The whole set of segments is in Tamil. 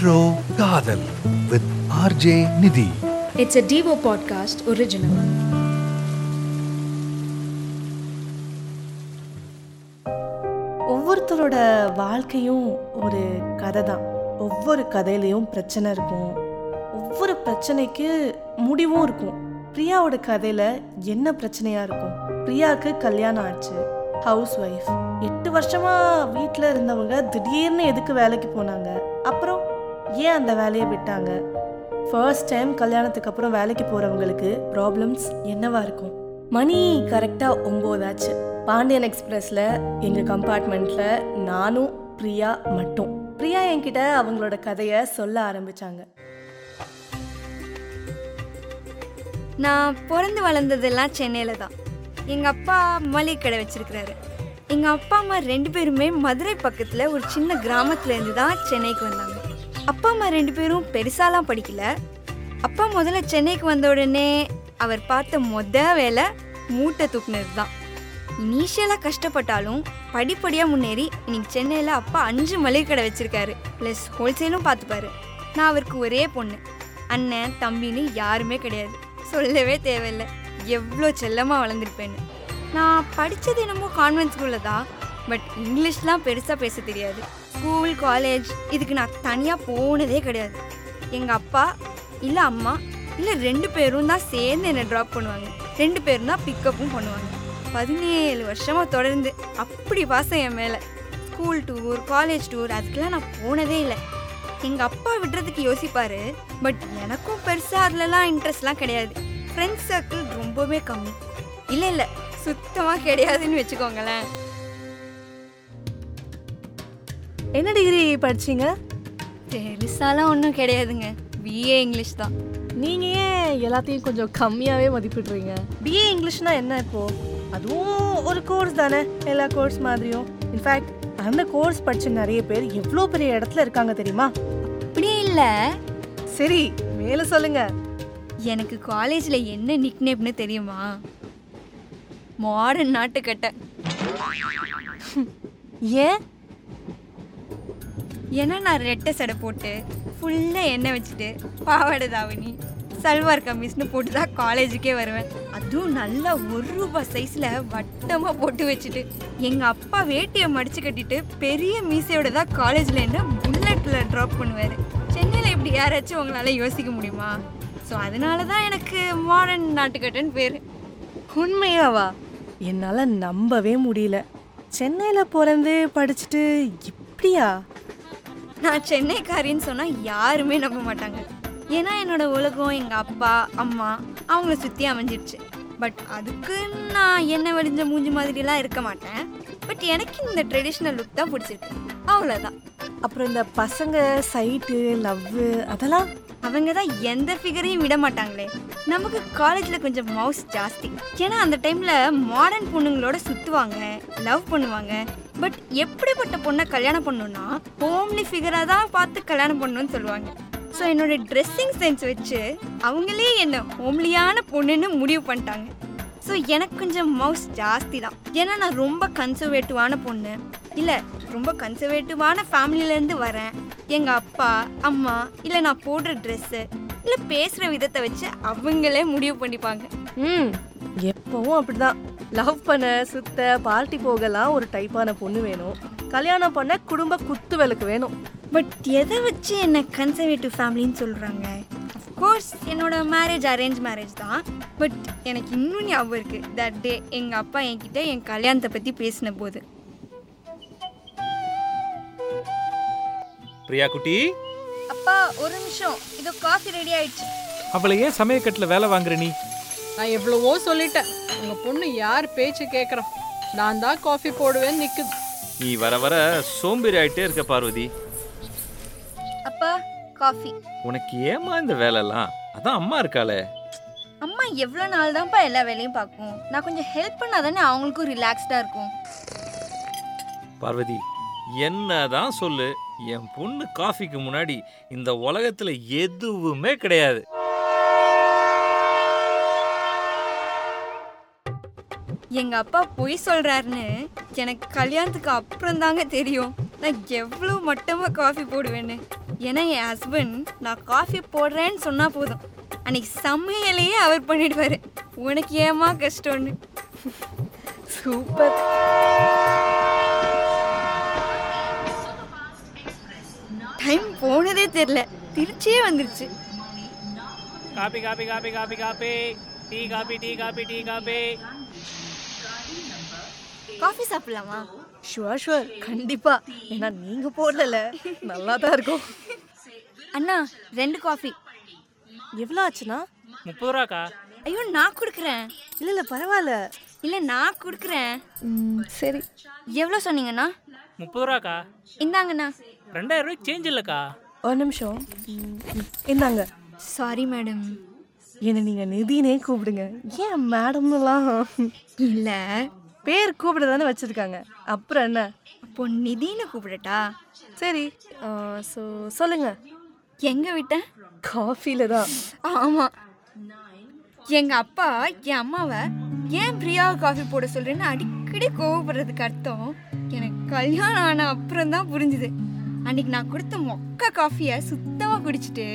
ரெட்ரோ காதல் வித் ஆர்ஜே நிதி It's a Devo podcast original. ஒவ்வொருத்தரோட வாழ்க்கையும் ஒரு கதை தான் ஒவ்வொரு கதையிலையும் பிரச்சனை இருக்கும் ஒவ்வொரு பிரச்சனைக்கு முடிவும் இருக்கும் பிரியாவோட கதையில என்ன பிரச்சனையா இருக்கும் பிரியாவுக்கு கல்யாணம் ஆச்சு ஹவுஸ் ஒய்ஃப் எட்டு வருஷமா வீட்டில் இருந்தவங்க திடீர்னு எதுக்கு வேலைக்கு போனாங்க அப்புறம் ஏன் அந்த வேலையை விட்டாங்க ஃபர்ஸ்ட் டைம் கல்யாணத்துக்கு அப்புறம் வேலைக்கு போறவங்களுக்கு ப்ராப்ளம்ஸ் என்னவா இருக்கும் மணி கரெக்டாக ஒம்போதாச்சு பாண்டியன் எக்ஸ்பிரஸ்ல எங்க கம்பார்ட்மெண்ட்ல நானும் பிரியா மட்டும் பிரியா என்கிட்ட அவங்களோட கதையை சொல்ல ஆரம்பிச்சாங்க நான் பிறந்து வளர்ந்ததெல்லாம் சென்னையில் தான் எங்கள் அப்பா மளிகை கடை வச்சிருக்கிறாரு எங்கள் அப்பா அம்மா ரெண்டு பேருமே மதுரை பக்கத்தில் ஒரு சின்ன கிராமத்துல இருந்து தான் சென்னைக்கு வந்தாங்க அப்பா அம்மா ரெண்டு பேரும் பெருசாலாம் படிக்கல அப்பா முதல்ல சென்னைக்கு வந்த உடனே அவர் பார்த்த மொத வேலை மூட்டை தூக்குனது தான் இனிஷியலாக கஷ்டப்பட்டாலும் படிப்படியாக முன்னேறி இன்னைக்கு சென்னையில் அப்பா அஞ்சு மளிகை கடை வச்சிருக்காரு ப்ளஸ் ஹோல்சேலும் பார்த்துப்பாரு நான் அவருக்கு ஒரே பொண்ணு அண்ணன் தம்பின்னு யாருமே கிடையாது சொல்லவே தேவையில்லை எவ்வளோ செல்லமாக வளர்ந்துருப்பேன்னு நான் படித்தது என்னமோ கான்வென்ட் ஸ்கூலில் தான் பட் இங்கிலீஷ்லாம் பெருசாக பேச தெரியாது ஸ்கூல் காலேஜ் இதுக்கு நான் தனியாக போனதே கிடையாது எங்கள் அப்பா இல்லை அம்மா இல்லை ரெண்டு பேரும் தான் சேர்ந்து என்னை ட்ராப் பண்ணுவாங்க ரெண்டு பேரும் தான் பிக்கப்பும் பண்ணுவாங்க பதினேழு வருஷமாக தொடர்ந்து அப்படி பாசம் என் மேலே ஸ்கூல் டூர் காலேஜ் டூர் அதுக்கெல்லாம் நான் போனதே இல்லை எங்கள் அப்பா விடுறதுக்கு யோசிப்பாரு பட் எனக்கும் பெருசாக அதுலலாம் இன்ட்ரெஸ்ட்லாம் கிடையாது ஃப்ரெண்ட்ஸ் சர்க்கிள் ரொம்பவே கம்மி இல்லை இல்லை சுத்தமாக கிடையாதுன்னு வச்சுக்கோங்களேன் என்ன டிகிரி படிச்சீங்க பெருசாலாம் ஒன்றும் கிடையாதுங்க பிஏ இங்கிலீஷ் தான் நீங்க ஏன் எல்லாத்தையும் கொஞ்சம் கம்மியாவே மதிப்பிடுறீங்க பிஏ இங்கிலீஷ்னா என்ன இப்போ அதுவும் ஒரு கோர்ஸ் தானே எல்லா கோர்ஸ் மாதிரியும் இன்ஃபேக்ட் அந்த கோர்ஸ் படிச்ச நிறைய பேர் எவ்வளோ பெரிய இடத்துல இருக்காங்க தெரியுமா அப்படியே இல்லை சரி மேல சொல்லுங்க எனக்கு காலேஜில் என்ன நிக்னேப்னு தெரியுமா மாடர்ன் நாட்டுக்கட்டை ஏன் ஏன்னா நான் ரெட்டை சடை போட்டு ஃபுல்லாக எண்ணெய் வச்சுட்டு பாவாடை தாவணி சல்வார் கம்மீஸ்னு போட்டு தான் காலேஜுக்கே வருவேன் அதுவும் நல்லா ஒரு ரூபாய் சைஸில் வட்டமாக போட்டு வச்சுட்டு எங்கள் அப்பா வேட்டியை மடிச்சு கட்டிட்டு பெரிய மீசையோட தான் காலேஜில் என்ன புல்லட்டில் ட்ராப் பண்ணுவார் சென்னையில் இப்படி யாராச்சும் உங்களால் யோசிக்க முடியுமா ஸோ அதனால தான் எனக்கு மாடர்ன் நாட்டுக்கட்டைன்னு பேர் உண்மையாவா என்னால் நம்பவே முடியல சென்னையில் பிறந்து படிச்சுட்டு இப்படியா நான் சென்னைக்காரின்னு சொன்னால் யாருமே நம்ப மாட்டாங்க ஏன்னா என்னோட உலகம் எங்கள் அப்பா அம்மா அவங்கள சுற்றி அமைஞ்சிருச்சு பட் அதுக்கு நான் என்ன வடிஞ்ச மூஞ்சி மாதிரிலாம் இருக்க மாட்டேன் பட் எனக்கு இந்த ட்ரெடிஷ்னல் லுக் தான் பிடிச்சிருக்கு அவ்வளோதான் அப்புறம் இந்த பசங்க சைட்டு லவ்வு அதெல்லாம் அவங்க தான் எந்த ஃபிகரையும் விட மாட்டாங்களே நமக்கு காலேஜில் கொஞ்சம் மவுஸ் ஜாஸ்தி ஏன்னா அந்த டைமில் மாடர்ன் பொண்ணுங்களோட சுற்றுவாங்க லவ் பண்ணுவாங்க பட் எப்படிப்பட்ட பொண்ணை கல்யாணம் பண்ணணும்னா ஹோம்லி ஃபிகராக தான் பார்த்து கல்யாணம் பண்ணணும்னு சொல்லுவாங்க ஸோ என்னோட ட்ரெஸ்ஸிங் சென்ஸ் வச்சு அவங்களே என்ன ஹோம்லியான பொண்ணுன்னு முடிவு பண்ணிட்டாங்க ஸோ எனக்கு கொஞ்சம் மவுஸ் ஜாஸ்தி தான் ஏன்னா நான் ரொம்ப கன்சர்வேட்டிவான பொண்ணு இல்லை ரொம்ப கன்சர்வேட்டிவான ஃபேமிலியிலேருந்து வரேன் எங்கள் அப்பா அம்மா இல்லை நான் போடுற ட்ரெஸ்ஸு இல்லை பேசுகிற விதத்தை வச்சு அவங்களே முடிவு பண்ணிப்பாங்க ம் எப்பவும் அப்படிதான் லவ் பண்ண சுத்த பார்ட்டி போகலாம் ஒரு டைப்பான பொண்ணு வேணும் கல்யாணம் பண்ண குடும்ப குத்து விளக்கு வேணும் பட் எதை வச்சு என்ன கன்சர்வேட்டிவ் ஃபேமிலின்னு சொல்கிறாங்க கோர்ஸ் என்னோட மேரேஜ் அரேஞ்ச் மேரேஜ் தான் பட் எனக்கு இன்னும் ஞாபகம் இருக்குது தட் டே எங்கள் அப்பா என்கிட்ட என் கல்யாணத்தை பற்றி பேசின போது பிரியா குட்டி அப்பா ஒரு நிமிஷம் இதோ காஃபி ரெடி ஆயிடுச்சு அவளை ஏன் சமயக்கட்டில் வேலை வாங்குற நீ நான் எவ்வளவோ சொல்லிட்டேன் உங்க பொண்ணு யார் பேச்சு கேட்குறான் நான் தான் காஃபி போடுவேன்னு நிக்குது நீ வர வர சோம்பேறி ஆயிட்டே இருக்க பார்வதி அப்பா காஃபி உனக்கு ஏமா இந்த வேலைலாம் அதான் அம்மா இருக்காளே அம்மா எவ்வளோ நாள் தான்ப்பா எல்லா வேலையும் பார்க்கும் நான் கொஞ்சம் ஹெல்ப் பண்ணால் தானே அவங்களுக்கும் ரிலாக்ஸ்டாக இருக்கும் பார்வதி என்னதான் சொல்லு என் பொண்ணு காஃபிக்கு முன்னாடி இந்த உலகத்துல எதுவுமே கிடையாது எங்கள் அப்பா பொய் சொல்கிறாருன்னு எனக்கு கல்யாணத்துக்கு அப்புறம் தாங்க தெரியும் நான் எவ்வளோ மட்டமாக காஃபி போடுவேன்னு ஏன்னா என் ஹஸ்பண்ட் நான் காஃபி போடுறேன்னு சொன்னால் போதும் அன்னைக்கு சமையலையே அவர் பண்ணிடுவார் உனக்கு ஏமா கஷ்டம்னு சூப்பர் டைம் போனதே தெரில திருச்சியே வந்துருச்சு coffee coffee coffee coffee coffee tea coffee tea coffee tea coffee coffee சாப்பிடலாமா ஷுவர் ஷுவர் கண்டிப்பா ஏன்னா நீங்க போடல நல்லா தான் இருக்கும் அண்ணா ரெண்டு காஃபி எவ்வளோ ஆச்சுண்ணா முப்பது ரூபாக்கா ஐயோ நான் கொடுக்குறேன் இல்லை இல்லை பரவாயில்ல இல்லை நான் கொடுக்குறேன் ம், சரி எவ்வளோ சொன்னீங்கண்ணா முப்பது ரூபாக்கா இந்தாங்கண்ணா ரெண்டாயிரம் ரூபாய்க்கு சேஞ்ச் இல்லைக்கா ஒரு நிமிஷம் ம், ம், இந்தாங்க சாரி மேடம் என்னை நீங்கள் நிதினே கூப்பிடுங்க ஏன் மேடம்னுலாம் இல்லை பேர் கூப்பிட தானே வச்சுருக்காங்க அப்புறம் என்ன அப்போ நிதின்னு கூப்பிடட்டா சரி ஸோ சொல்லுங்க எங்க விட்டேன் காஃபியில் தான் ஆமா எங்க அப்பா என் அம்மாவை ஏன் பிரியாவை காஃபி போட சொல்றேன்னு அடிக்கடி கோவப்படுறதுக்கு அர்த்தம் எனக்கு கல்யாணம் ஆன அப்புறம் தான் புரிஞ்சுது அன்னைக்கு நான் கொடுத்த மொக்க காஃபியை சுத்தமா குடிச்சிட்டு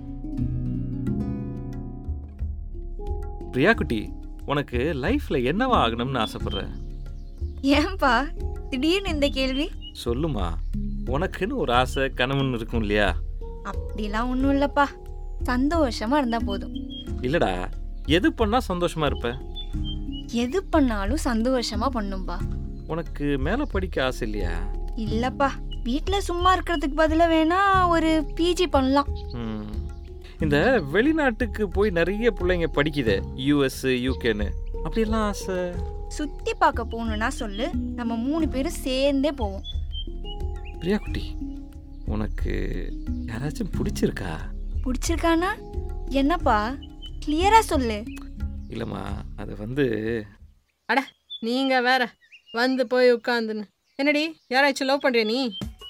பிரியா குட்டி உனக்கு லைஃப்ல என்னவா ஆகணும்னு ஆசைப்படுற ஏன்பா திடீர்னு இந்த கேள்வி சொல்லுமா உனக்குன்னு ஒரு ஆசை கனவுன்னு இருக்கும் இல்லையா அப்படிலாம் ஒன்றும் இல்லப்பா சந்தோஷமா இருந்தா போதும் இல்லடா எது பண்ணா சந்தோஷமா இருப்ப எது பண்ணாலும் சந்தோஷமா பண்ணும்பா உனக்கு மேல படிக்க ஆசை இல்லையா இல்லப்பா வீட்ல சும்மா இருக்கிறதுக்கு பதிலா வேணா ஒரு பிஜி பண்ணலாம் ம். இந்த வெளிநாட்டுக்கு போய் நிறைய பிள்ளைங்க படிக்குதே யூஎஸ் யூகேன்னு அப்படியெல்லாம் ஆசை சுத்தி பார்க்க போகணும்னா சொல்லு நம்ம மூணு பேரும் சேர்ந்தே போவோம் பிரியா குட்டி உனக்கு யாராச்சும் பிடிச்சிருக்கா பிடிச்சிருக்கானா என்னப்பா கிளியரா சொல்லு இல்லைம்மா அது வந்து அட நீங்க வேற வந்து போய் உட்காந்துன்னு என்னடி யாராச்சும் லவ் பண்றியா நீ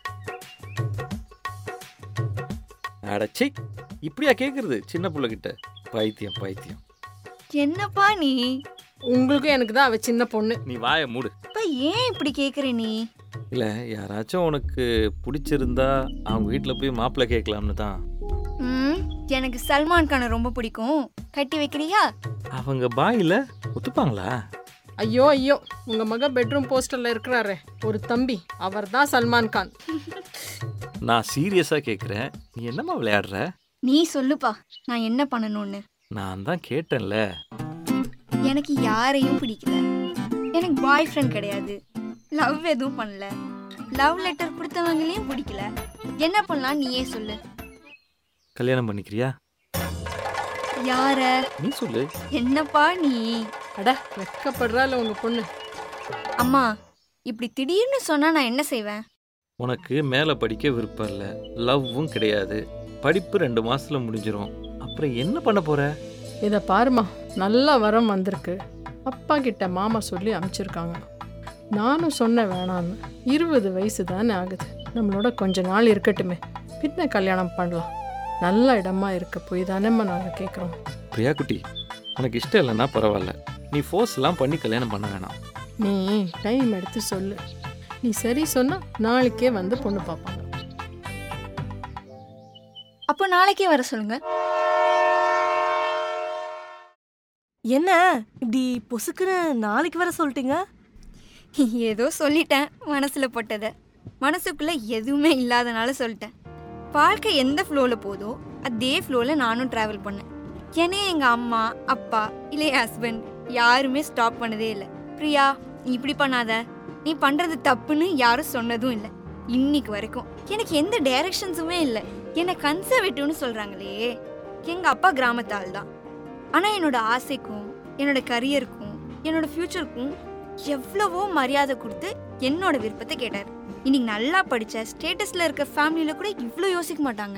அடச்சி இப்படியா கேட்குறது சின்ன பிள்ளைகிட்ட பைத்தியம் பைத்தியம் என்னப்பா நீ உங்களுக்கும் எனக்கு தான் அவ சின்ன பொண்ணு நீ வாயை மூடு அப்பா ஏன் இப்படி கேக்குற நீ இல்லை யாராச்சும் உனக்கு பிடிச்சிருந்தா அவங்க வீட்டில் போய் மாப்பிள்ளை கேட்கலாம்னு தான் ம் எனக்கு சல்மான் கானை ரொம்ப பிடிக்கும் கட்டி வைக்கிறியா அவங்க பாயில் ஒத்துப்பாங்களா ஐயோ ஐயோ உங்க மக பெட்ரூம் போஸ்டர்ல இருக்கிறாரே ஒரு தம்பி அவர் தான் சல்மான் கான் நான் சீரியஸாக கேட்குறேன் நீ என்னம்மா விளையாடுற நீ சொல்லுப்பா நான் என்ன பண்ணணும்னு நான் தான் கேட்டேன்ல எனக்கு யாரையும் பிடிக்கல எனக்கு பாய் ஃப்ரெண்ட் கிடையாது லவ் எதுவும் பண்ணல லவ் லெட்டர் கொடுத்தவங்களையும் பிடிக்கல என்ன பண்ணலாம் நீயே சொல்லு கல்யாணம் பண்ணிக்கிறியா யார நீ சொல்லு என்னப்பா நீ அட வெக்கப்படுறால உங்க பொண்ணு அம்மா இப்படி திடீர்னு சொன்னா நான் என்ன செய்வேன் உனக்கு மேலே படிக்க விருப்பம் இல்லை லவ்வும் கிடையாது படிப்பு ரெண்டு மாசத்துல முடிஞ்சிரும் அப்புறம் என்ன பண்ண போற இதை பாருமா நல்ல வரம் வந்திருக்கு அப்பா கிட்ட மாமா சொல்லி அனுப்பிச்சிருக்காங்க நானும் சொன்னேன் வேணான்னு இருபது வயசு தானே ஆகுது நம்மளோட கொஞ்ச நாள் இருக்கட்டுமே பின்ன கல்யாணம் பண்ணலாம் நல்ல இடமா இருக்க போய் தானேம்மா நாங்கள் கேட்குறோம் பிரியா குட்டி உனக்கு இஷ்டம் இல்லைன்னா பரவாயில்ல நீ ஃபோர்ஸ்லாம் பண்ணி கல்யாணம் பண்ண வேணாம் நீ டைம் எடுத்து சொல்லு நீ சரி சொன்னா நாளைக்கே வந்து பொண்ணு பார்ப்பாங்க அப்போ நாளைக்கே வர சொல்லுங்க என்ன இப்படி பொசுக்குன்னு நாளைக்கு வர சொல்லிட்டீங்க ஏதோ சொல்லிட்டேன் மனசுல போட்டதை மனசுக்குள்ள எதுவுமே இல்லாதனால சொல்லிட்டேன் வாழ்க்கை எந்த ஃப்ளோவில் போதோ அதே ஃப்ளோவில் நானும் ட்ராவல் பண்ணேன் என்னையே எங்கள் அம்மா அப்பா இல்லை என் ஹஸ்பண்ட் யாருமே ஸ்டாப் பண்ணதே இல்லை பிரியா நீ இப்படி பண்ணாத நீ பண்ணுறது தப்புன்னு யாரும் சொன்னதும் இல்லை இன்னைக்கு வரைக்கும் எனக்கு எந்த டைரக்ஷன்ஸுமே இல்லை என்னை கன்சர்வேட்டிவ்னு சொல்கிறாங்களே எங்கள் அப்பா கிராமத்தால் தான் ஆனால் என்னோட ஆசைக்கும் என்னோட கரியருக்கும் என்னோட ஃப்யூச்சருக்கும் எவ்வளவோ மரியாதை கொடுத்து என்னோட விருப்பத்தை கேட்டார் இன்னைக்கு நல்லா படிச்ச ஸ்டேட்டஸ்ல இருக்க ஃபேமிலியில கூட இவ்வளோ யோசிக்க மாட்டாங்க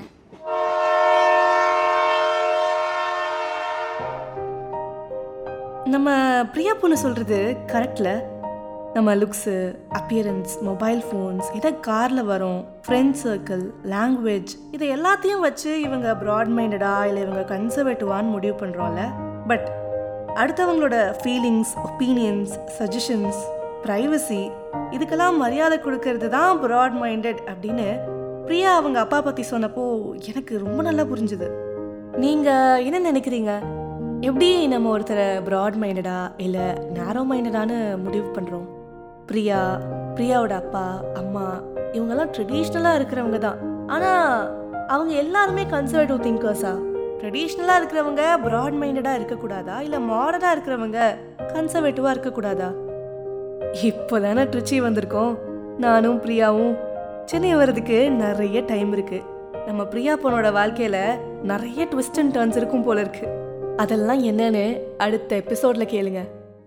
நம்ம பிரியா பொண்ணு சொல்கிறது கரெக்டில் நம்ம லுக்ஸு அப்பியரன்ஸ் மொபைல் ஃபோன்ஸ் இதை காரில் வரும் ஃப்ரெண்ட் சர்க்கிள் லாங்குவேஜ் இதை எல்லாத்தையும் வச்சு இவங்க ப்ராட் மைண்டடா இல்லை இவங்க கன்சர்வேட்டிவான்னு முடிவு பண்ணுறோம்ல பட் அடுத்தவங்களோட ஃபீலிங்ஸ் ஒப்பீனியன்ஸ் சஜஷன்ஸ் ப்ரைவசி இதுக்கெல்லாம் மரியாதை கொடுக்கறது தான் ப்ராட் மைண்டட் அப்படின்னு பிரியா அவங்க அப்பா பற்றி சொன்னப்போ எனக்கு ரொம்ப நல்லா புரிஞ்சுது நீங்கள் என்ன நினைக்கிறீங்க எப்படி நம்ம ஒருத்தரை ப்ராட் மைண்டடா இல்லை நேரோ மைண்டடான்னு முடிவு பண்ணுறோம் பிரியா பிரியாவோட அப்பா அம்மா இவங்கெல்லாம் ட்ரெடிஷ்னலாக இருக்கிறவங்க தான் ஆனால் அவங்க எல்லாருமே கன்சர்வேட்டிவ் திங்கர்ஸா ட்ரெடிஷ்னலாக இருக்கிறவங்க ப்ராட் மைண்டடாக இருக்கக்கூடாதா இல்லை மாடர்னாக இருக்கிறவங்க கன்சர்வேட்டிவாக இருக்கக்கூடாதா இப்போ தானே ட்ரிச்சி வந்திருக்கோம் நானும் பிரியாவும் சென்னை வர்றதுக்கு நிறைய டைம் இருக்கு நம்ம பிரியா பொண்ணோட வாழ்க்கையில நிறைய ட்விஸ்ட் அண்ட் டர்ன்ஸ் இருக்கும் போல இருக்கு அதெல்லாம் என்னன்னு அடுத்த எபிசோட்ல கேளுங்க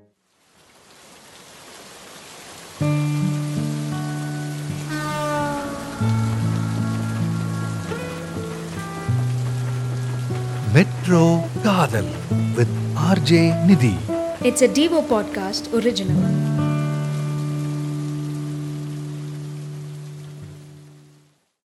மெட்ரோ காதல் வித் ஆர்ஜே நிதி It's a Devo podcast original.